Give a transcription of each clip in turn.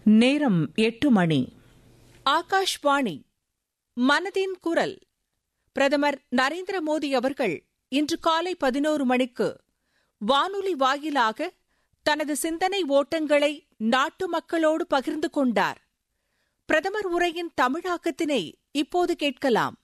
நேரம் எட்டு மணி ஆகாஷ்வாணி மனதின் குரல் பிரதமர் நரேந்திர மோடி அவர்கள் இன்று காலை பதினோரு மணிக்கு வானொலி வாயிலாக தனது சிந்தனை ஓட்டங்களை நாட்டு மக்களோடு பகிர்ந்து கொண்டார் பிரதமர் உரையின் தமிழாக்கத்தினை இப்போது கேட்கலாம்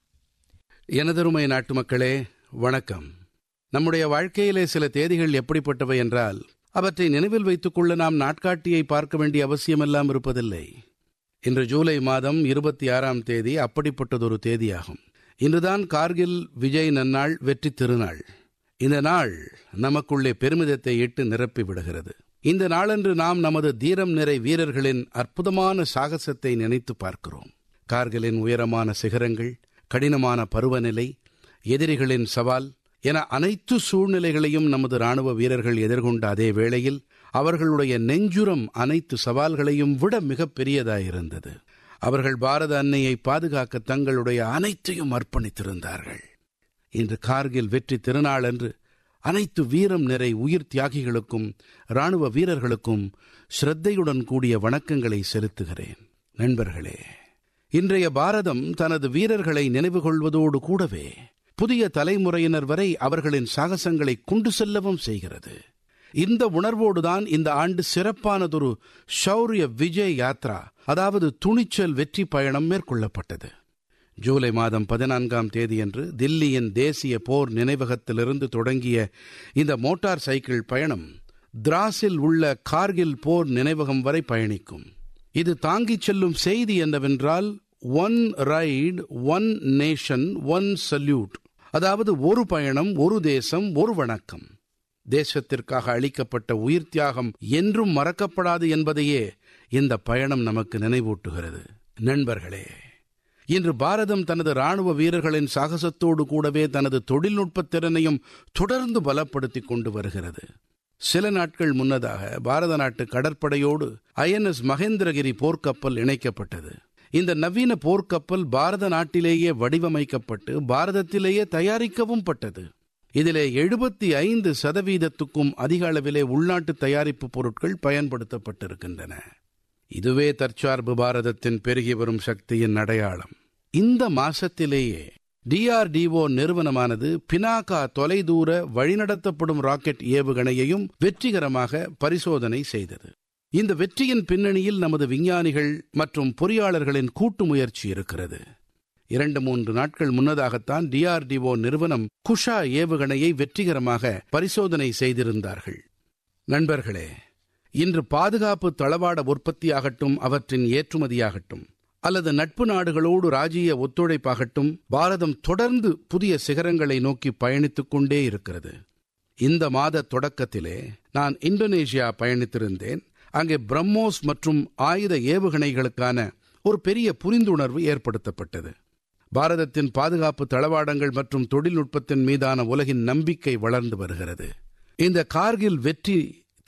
எனதருமை நாட்டு மக்களே வணக்கம் நம்முடைய வாழ்க்கையிலே சில தேதிகள் எப்படிப்பட்டவை என்றால் அவற்றை நினைவில் வைத்துக் கொள்ள நாம் நாட்காட்டியை பார்க்க வேண்டிய அவசியமெல்லாம் இருப்பதில்லை இன்று ஜூலை மாதம் இருபத்தி ஆறாம் தேதி அப்படிப்பட்டதொரு தேதியாகும் இன்றுதான் கார்கில் விஜய் நன்னாள் வெற்றி திருநாள் இந்த நாள் நமக்குள்ளே பெருமிதத்தை இட்டு நிரப்பி விடுகிறது இந்த நாளன்று நாம் நமது தீரம் நிறை வீரர்களின் அற்புதமான சாகசத்தை நினைத்து பார்க்கிறோம் கார்கிலின் உயரமான சிகரங்கள் கடினமான பருவநிலை எதிரிகளின் சவால் என அனைத்து சூழ்நிலைகளையும் நமது ராணுவ வீரர்கள் எதிர்கொண்ட அதே வேளையில் அவர்களுடைய நெஞ்சுரம் அனைத்து சவால்களையும் விட மிகப் பெரியதாயிருந்தது அவர்கள் பாரத அன்னையை பாதுகாக்க தங்களுடைய அனைத்தையும் அர்ப்பணித்திருந்தார்கள் இன்று கார்கில் வெற்றி திருநாள் அன்று அனைத்து வீரம் நிறை உயிர் தியாகிகளுக்கும் ராணுவ வீரர்களுக்கும் ஸ்ரத்தையுடன் கூடிய வணக்கங்களை செலுத்துகிறேன் நண்பர்களே இன்றைய பாரதம் தனது வீரர்களை நினைவு கொள்வதோடு கூடவே புதிய தலைமுறையினர் வரை அவர்களின் சாகசங்களை கொண்டு செல்லவும் செய்கிறது இந்த உணர்வோடுதான் இந்த ஆண்டு சிறப்பானதொரு ஷௌரிய விஜய் யாத்ரா அதாவது துணிச்சல் வெற்றி பயணம் மேற்கொள்ளப்பட்டது ஜூலை மாதம் பதினான்காம் தேதியன்று தில்லியின் தேசிய போர் நினைவகத்திலிருந்து தொடங்கிய இந்த மோட்டார் சைக்கிள் பயணம் திராஸில் உள்ள கார்கில் போர் நினைவகம் வரை பயணிக்கும் இது தாங்கிச் செல்லும் செய்தி என்னவென்றால் one right one nation one salute அதாவது ஒரு பயணம் ஒரு தேசம் ஒரு வணக்கம் தேசத்திற்காக அளிக்கப்பட்ட உயிர் தியாகம் என்றும் மறக்கப்படாது என்பதையே இந்த பயணம் நமக்கு நினைவூட்டுகிறது நண்பர்களே இன்று பாரதம் தனது ராணுவ வீரர்களின் சாகசத்தோடு கூடவே தனது தொழில்நுட்ப திறனையும் தொடர்ந்து பலப்படுத்திக் கொண்டு வருகிறது சில நாட்கள் முன்னதாக பாரத நாட்டு கடற்படையோடு ஐஎன்எஸ் மகேந்திரகிரி போர்க்கப்பல் இணைக்கப்பட்டது இந்த நவீன போர்க்கப்பல் பாரத நாட்டிலேயே வடிவமைக்கப்பட்டு பாரதத்திலேயே தயாரிக்கவும் பட்டது இதிலே எழுபத்தி ஐந்து சதவீதத்துக்கும் அதிக அளவிலே உள்நாட்டு தயாரிப்பு பொருட்கள் பயன்படுத்தப்பட்டிருக்கின்றன இதுவே தற்சார்பு பாரதத்தின் பெருகி வரும் சக்தியின் அடையாளம் இந்த மாசத்திலேயே டிஆர்டிஓ நிறுவனமானது பினாகா தொலைதூர வழிநடத்தப்படும் ராக்கெட் ஏவுகணையையும் வெற்றிகரமாக பரிசோதனை செய்தது இந்த வெற்றியின் பின்னணியில் நமது விஞ்ஞானிகள் மற்றும் பொறியாளர்களின் கூட்டு முயற்சி இருக்கிறது இரண்டு மூன்று நாட்கள் முன்னதாகத்தான் டிஆர்டிஓ நிறுவனம் குஷா ஏவுகணையை வெற்றிகரமாக பரிசோதனை செய்திருந்தார்கள் நண்பர்களே இன்று பாதுகாப்பு தளவாட உற்பத்தியாகட்டும் அவற்றின் ஏற்றுமதியாகட்டும் அல்லது நட்பு நாடுகளோடு ராஜீய ஒத்துழைப்பாகட்டும் பாரதம் தொடர்ந்து புதிய சிகரங்களை நோக்கி பயணித்துக் கொண்டே இருக்கிறது இந்த மாத தொடக்கத்திலே நான் இந்தோனேஷியா பயணித்திருந்தேன் அங்கே பிரம்மோஸ் மற்றும் ஆயுத ஏவுகணைகளுக்கான ஒரு பெரிய புரிந்துணர்வு ஏற்படுத்தப்பட்டது பாரதத்தின் பாதுகாப்பு தளவாடங்கள் மற்றும் தொழில்நுட்பத்தின் மீதான உலகின் நம்பிக்கை வளர்ந்து வருகிறது இந்த கார்கில் வெற்றி